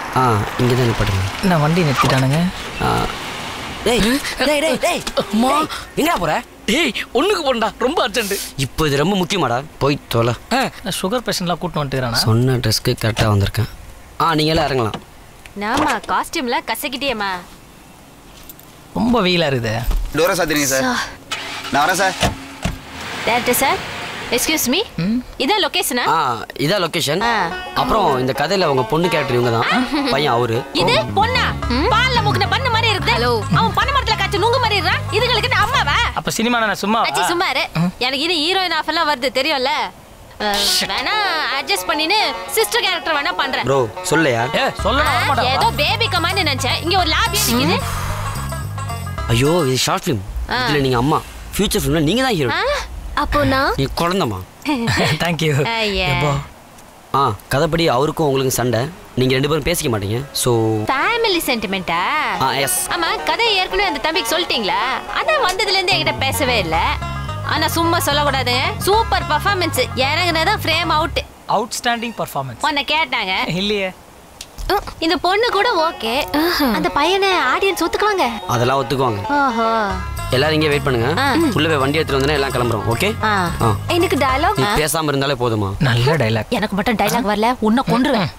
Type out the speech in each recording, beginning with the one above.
ஆ இங்கே தான் நிப்பாட்டுங்க நான் வண்டி நிறுத்திட்டானுங்க ஆ. டேய் டேய் டேய் டேய் அம்மா. டேய், எங்கடா போற டேய் ஒண்ணுக்கு போண்டா ரொம்ப அர்ஜென்ட் இப்போ இது ரொம்ப முக்கியமாடா போய் தொலை நான் சுகர் பேஷண்ட்லாம் கூட்டு வந்துட்டுறானா சொன்ன ட்ரெஸ்க்கு கரெக்டாக வந்திருக்கேன் ஆ நீங்கள் எல்லாம் இறங்கலாம் நாமா காஸ்டியூம்ல கசக்கிட்டியேம்மா ரொம்ப வெயிலாக இருக்குது டோரை சாத்திருங்க சார் நான் வரேன் sir director sir excuse me இதான் லொகேஷனா ஆ இதான் லொக்கேஷன் ஆ. அப்புறம் இந்த கதையில் உங்க பொண்ணு கேரக்டர் இவங்க தான் பையன் அவரு இது பொண்ணா பால்ல முக்கின பண்ண மாதிரி இருக்கு ஹலோ அவன் பனை மரத்துல காய்ச்ச நுங்கு மாதிரி இருக்கான் இதுங்களுக்கு நான் அம்மாவா அப்போ சினிமா நான் சும்மா அச்சி சும்மா இரு எனக்கு இது ஹீரோயின் ஆஃப் எல்லாம் வருது தெரியும்ல அஹ், வேணா அட்ஜஸ்ட் பண்ணின்னு சிஸ்டர் கேரக்டர் வேணா பண்றேன் ப்ரோ சொல்லையா ஏ சொல்ல ஆ, வரமாட்டா ஏதோ பேபி கமான்னு நினைச்சேன் இங்க ஒரு லாபியே நிக்குது ஐயோ இது ஷார்ட் ஃபிலிம் இதில் நீங்கள் அம்மா ஃபியூச்சர் ஃபிலிமில் நீங்கள் தான் ஹீரோ ஆ, அப்போ நான் நீ குழந்தம்மா தேங்க்யூ ஐயா. எப்போ ஆ கதைப்படி அவருக்கும் உங்களுக்கும் சண்டை நீங்கள் ரெண்டு பேரும் பேசிக்க மாட்டீங்க ஸோ ஃபேமிலி சென்டிமெண்டா ஆ எஸ் ஆமா கதையை ஏற்கனவே அந்த தம்பிக்கு சொல்லிட்டீங்களா அதான் வந்ததுல இருந்து என்கிட்ட பேசவே இல்ல ஆனா சும்மா சொல்லக்கூடாது சூப்பர் பர்ஃபார்மன்ஸ் இறங்குனதான் ஃப்ரேம் அவுட் அவுட்ஸ்டாண்டிங் பர்ஃபார்மன்ஸ் உன்னை கேட்டாங்க இல்லையே உம், இந்த பொண்ணு கூட ஓகே அந்த பையனை ஆடியன்ஸ் ஒத்துக்குவாங்க அதெல்லாம் ஒத்துக்குவாங்க ஓஹோ எல்லாரும் இங்கே வெயிட் பண்ணுங்க ஆ. உள்ள போய் வண்டி எடுத்துட்டு வந்தோன்னா எல்லாம் கிளம்புறோம் ஓகே ஆ. ஆ எனக்கு டயலாக் நீ பேசாம இருந்தாலே போதுமா நல்ல டைலாக் எனக்கு மட்டும் டயலாக் வரல உன்னை கொன்றுவேன்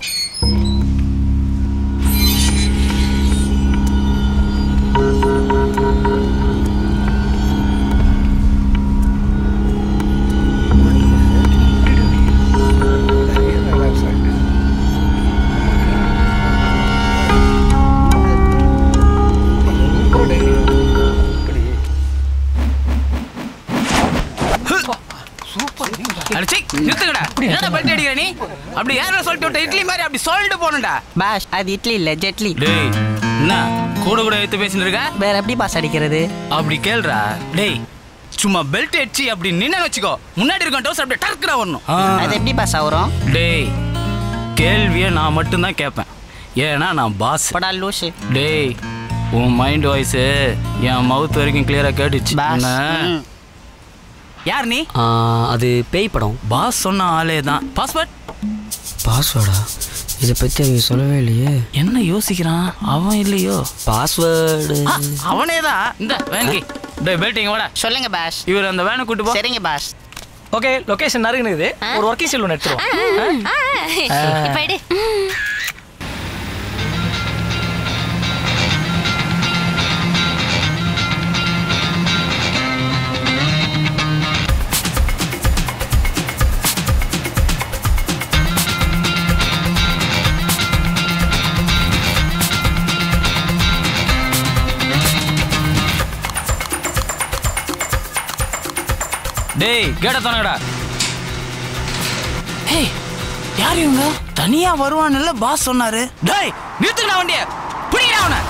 அடிச்சி நிறுத்துங்கடா என்னடா பெல்ட் அடிக்கிற நீ அப்படி யாரும் சொல்லிட்டு விட்ட இட்லி மாதிரி அப்படி சொல்லிட்டு போகணும்டா பாஷ் அது இட்லி இல்ல ஜெட்லி டேய் என்ன கூட கூட எடுத்து பேசிட்டு இருக்க வேற எப்படி பாஸ் அடிக்கிறது அப்படி கேளுடா டேய் சும்மா பெல்ட் அடிச்சு அப்படி நின்னு வச்சுக்கோ முன்னாடி இருக்க டோஸ் அப்படியே டர்க்குடா வரணும் ஆ. அது எப்படி பாஸ் ஆகுறோம் டேய் கேள்வியை நான் மட்டும்தான் கேட்பேன் ஏன்னா நான் பாஸ் படா லூசு டேய் உன் மைண்ட் வாய்ஸ் என் மவுத் வரைக்கும் கிளியரா கேட்டுச்சு பாஸ் என்ன? ம். யார் நீ ஆ, அது பேய் படம் பாஸ் சொன்ன ஆளே தான் பாஸ்போர்ட் பாஸ்வேர்டா இதை பற்றி அவங்க சொல்லவே இல்லையே என்ன யோசிக்கிறான் அவன் இல்லையோ பாஸ்வேர்டு ஆ, அவனே தான் இந்த வேங்கி டேய் பெல்ட்டிங்க வாடா சொல்லுங்க பாஷ் இவர் அந்த வேனை கூட்டு போ சரிங்க பாஷ் ஓகே லொகேஷன் நறுங்குது ஒரு ஒர்க்கிங் செல் ஒன்று எடுத்துருவோம் இப்ப எடு டேய் கேட்ட தானடா ஹேய் யார் இவங்க தனியா வருவான்ல பாஸ் சொன்னாரு டேய் நிறுத்துங்கடா வண்டிய பிடிங்கடா அவனை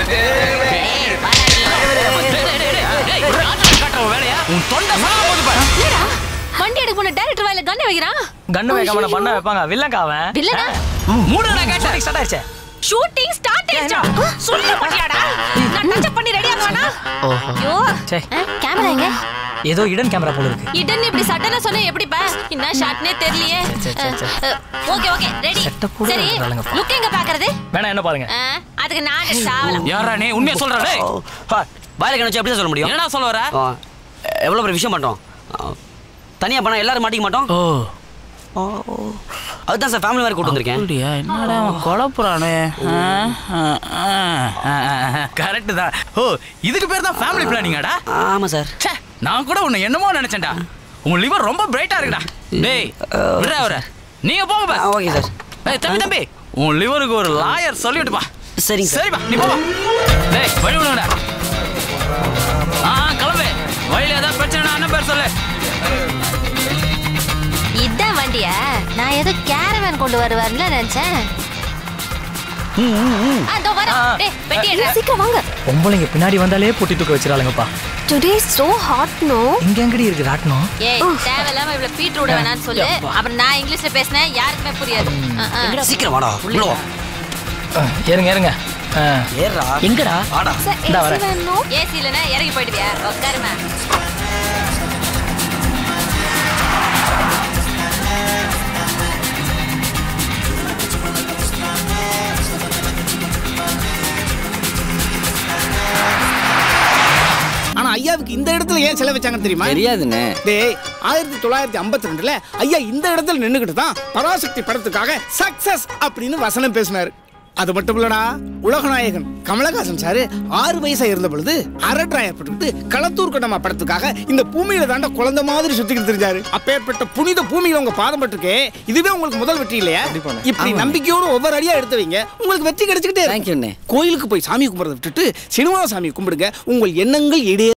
வேலையா உன் தொண்டை சலமா போது பாரு என்னடா வண்டி எடுக்க போன டைரக்டர் வாயில கண்ணை வைக்கிறான் கண்ணு வைக்காம நான் பண்ண வைப்பாங்க வில்லங்க அவன் வில்லனா? மூடுடா கேட்ட ஸ்டார்ட் ஆயிடுச்சே ஷூட்டிங் ஸ்டார்ட் ஆயிடுச்சா சொல்ல மாட்டியாடா நான் டச் பண்ணி ரெடி ஆகவானா ஐயோ சே. கேமரா எங்க ஏதோ இடன் கேமரா போல இருக்கு இடன் இப்படி சட்டன சொன்னா எப்படிப்பா என்ன ஷாட்னே தெரியலையே சே, சே, சே. ஓகே ஓகே ரெடி Setup கூட சரி இருக்கிறாளுங்கப்பா. லுக் எங்க பாக்குறது வேணா என்ன பாருங்க ஆ, அதுக்கு நான் சாவலாம் யாரா நீ உண்மையை சொல்ற டேய் வாயில கணச்சு எப்படி சொல்ல முடியும் என்னடா சொல்ல வர ஆ, எவ்வளோ பெரிய விஷயம் பண்ணுறோம் தனியாக பண்ணால் எல்லாரும் மாட்டிக்க மாட்டோம் ஓ அதுதான் சார் ஃபேமிலி மாதிரி கூட்டு வந்திருக்கேன் அப்படியா என்னடா அவன் குழப்புறானே கரெக்ட் தான் ஓ இதுக்கு பேர் தான் ஃபேமிலி பிளானிங்காடா ஆமாம் சார் ச்சே நான் கூட உன்னை என்னமோ நினைச்சேன்டா உன் லிவர் ரொம்ப பிரைட்டா இருக்குடா டேய் விடுறா அவரை நீங்க போங்க பா ஓகே சார் ஏய் தம்பி தம்பி உன் லிவருக்கு ஒரு லாயர் சொல்லிவிட்டு பா சரிங்க சார் சரிப்பா நீ போவா டேய் வழி விடுங்கடா ஆ ஆ, கிளம்பு வழியில ஏதாவது பிரச்சனைனா அண்ணன் பேர் சொல்லு இதான் வண்டியா நான் ஏதோ கேரவேன் கொண்டு வருவார்ல நினைச்சேன் ஆ, இதோ வரேன். ஆ. டேய், பெட்டி எடுடா. சீக்கிரம் வாங்க பொம்பளைங்க பின்னாடி வந்தாலே பொட்டி தூக்க வச்சிடறாளுங்கப்பா டுடே சோ ஹாட் நோ இங்க எங்கடி இருக்கு ராட்டணும் ஏய் தேவையில்லாம இவ்வளவு பீட் விட வேணாம்னு சொல்லு அப்புறம் நான் இங்கிலீஷ்ல பேசினேன் யாருக்குமே புரியாது ஆ, ஆ. சீக்கிரம் வாடா உள்ள வா ஏறுங்க ஏறுங்க ஆ. ஏறா எங்கடா வாடா இந்தா வரேன் ஏசி இல்லைன்னா இறங்கி போயிடுவியா உட்காருமா ஐயாவுக்கு இந்த இடத்துல ஏன் செலவு வச்சாங்கன்னு தெரியுமா தெரியாதுண்ணே டேய் ஆயிரத்தி தொள்ளாயிரத்தி ஐம்பத்தி ரெண்டுல ஐயா இந்த இடத்துல நின்னுக்கிட்டு தான் பராசக்தி படத்துக்காக சக்சஸ் அப்படின்னு வசனம் பேசினாரு அது மட்டும் இல்லடா உலகநாயகன் கமலஹாசன் சாரு ஆறு வயசா இருந்த பொழுது அரட்ராயப்பட்டு களத்தூர் கடமா படத்துக்காக இந்த பூமியில தாண்ட குழந்தை மாதிரி சுத்திக்கிட்டு தெரிஞ்சாரு அப்பேற்பட்ட புனித பூமியில உங்க பாதம் பட்டிருக்கே இதுவே உங்களுக்கு முதல் வெற்றி இல்லையா இப்படி நம்பிக்கையோட ஒவ்வொரு அடியா எடுத்து வைங்க உங்களுக்கு வெற்றி கிடைச்சுக்கிட்டே தேங்க்யூண்ணே கோயிலுக்கு போய் சாமி கும்பிட்றத விட்டுட்டு சினிமா சாமி கும்பிடுங்க உங்கள் எண்ணங்கள் இடே